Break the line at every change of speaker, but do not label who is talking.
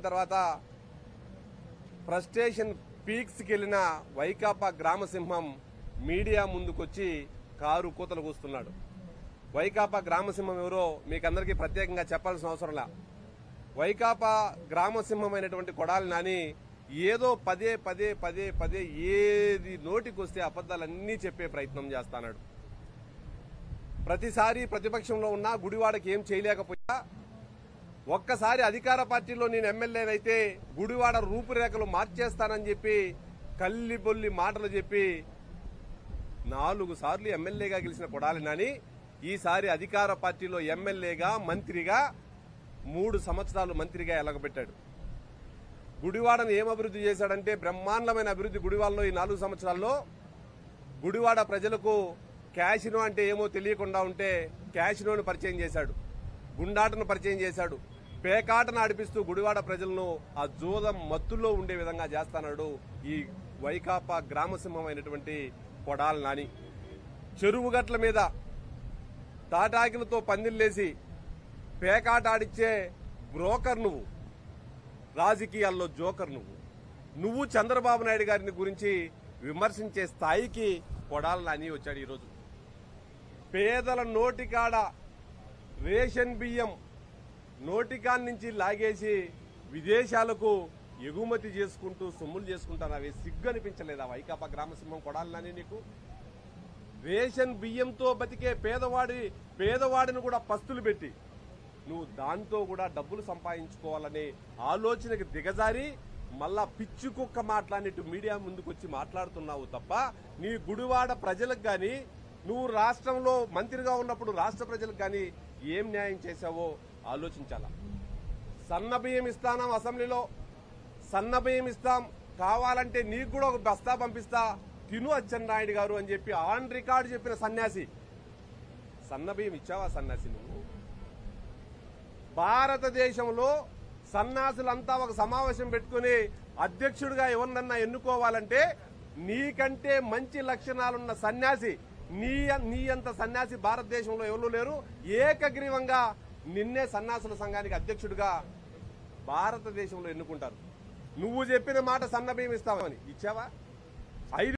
తర్వాత ఫ్రస్ట్రేషన్ పీక్స్కి వెళ్ళిన వైకాపా గ్రామసింహం మీడియా ముందుకొచ్చి కారు కూతలు కూస్తున్నాడు వైకాపా గ్రామసింహం ఎవరో మీకందరికీ ప్రత్యేకంగా చెప్పాల్సిన అవసరంలా వైకాపా గ్రామసింహమైనటువంటి కొడాలి నాని ఏదో పదే పదే పదే పదే ఏది నోటికొస్తే అబద్దాలన్నీ చెప్పే ప్రయత్నం చేస్తాడు ప్రతిసారి ప్రతిపక్షంలో ఉన్నా గుడివాడకి ఏం చేయలేకపోయా ఒక్కసారి అధికార పార్టీలో నేను ఎమ్మెల్యేనైతే గుడివాడ రూపురేఖలు మార్చేస్తానని చెప్పి కల్లిబొల్లి మాటలు చెప్పి నాలుగు సార్లు ఎమ్మెల్యేగా గెలిచిన కొడాలి నాని ఈసారి అధికార పార్టీలో ఎమ్మెల్యేగా మంత్రిగా మూడు సంవత్సరాలు మంత్రిగా ఎలగబెట్టాడు గుడివాడను ఏం అభివృద్ధి చేశాడంటే బ్రహ్మాండమైన అభివృద్ధి గుడివాడలో ఈ నాలుగు సంవత్సరాల్లో గుడివాడ ప్రజలకు క్యాషినో అంటే ఏమో తెలియకుండా ఉంటే క్యాషినోను పరిచయం చేశాడు గుండాటను పరిచయం చేశాడు పేకాటను ఆడిపిస్తూ గుడివాడ ప్రజలను ఆ జూదం మత్తుల్లో ఉండే విధంగా చేస్తాడు ఈ వైకాపా గ్రామసింహమైనటువంటి కొడాల నాని చెరువు గట్ల మీద తాటాకిలతో పందిల్లేసి పేకాట ఆడిచ్చే బ్రోకర్ నువ్వు రాజకీయాల్లో జోకర్ నువ్వు నువ్వు చంద్రబాబు నాయుడు గారిని గురించి విమర్శించే స్థాయికి కొడాల నాని వచ్చాడు ఈరోజు పేదల నోటికాడ రేషన్ బియ్యం నోటికాన్ నుంచి లాగేసి విదేశాలకు ఎగుమతి చేసుకుంటూ సొమ్ములు చేసుకుంటాను అవి సిగ్గు అనిపించలేదా వైకాపా గ్రామసింహం కొడాలి నాని నీకు రేషన్ బియ్యంతో బతికే పేదవాడి పేదవాడిని కూడా పస్తులు పెట్టి నువ్వు దాంతో కూడా డబ్బులు సంపాదించుకోవాలనే ఆలోచనకి దిగజారి మళ్ళా పిచ్చి కుక్క మాట్లాడినట్టు మీడియా ముందుకొచ్చి మాట్లాడుతున్నావు తప్ప నీ గుడివాడ ప్రజలకు గాని నువ్వు రాష్ట్రంలో మంత్రిగా ఉన్నప్పుడు రాష్ట్ర ప్రజలకు గాని ఏం న్యాయం చేశావో ఆలోచించాలా సన్న బియ్యం ఇస్తానం అసెంబ్లీలో సన్న బియ్యం ఇస్తాం కావాలంటే నీకు కూడా ఒక బస్తా పంపిస్తా తిను అచ్చెన్నాయుడు గారు అని చెప్పి ఆన్ రికార్డు చెప్పిన సన్యాసి సన్న బియ్యం ఇచ్చావా సన్యాసి నువ్వు భారతదేశంలో సన్నాసులంతా ఒక సమావేశం పెట్టుకుని అధ్యక్షుడిగా ఎవరినన్నా ఎన్నుకోవాలంటే నీకంటే మంచి లక్షణాలున్న సన్యాసి నీ నీ అంత సన్యాసి భారతదేశంలో ఎవరు లేరు ఏకగ్రీవంగా నిన్నే సన్యాసుల సంఘానికి అధ్యక్షుడిగా భారతదేశంలో ఎన్నుకుంటారు నువ్వు చెప్పిన మాట సన్న బియ్యం ఇస్తావని ఇచ్చావా ఐదు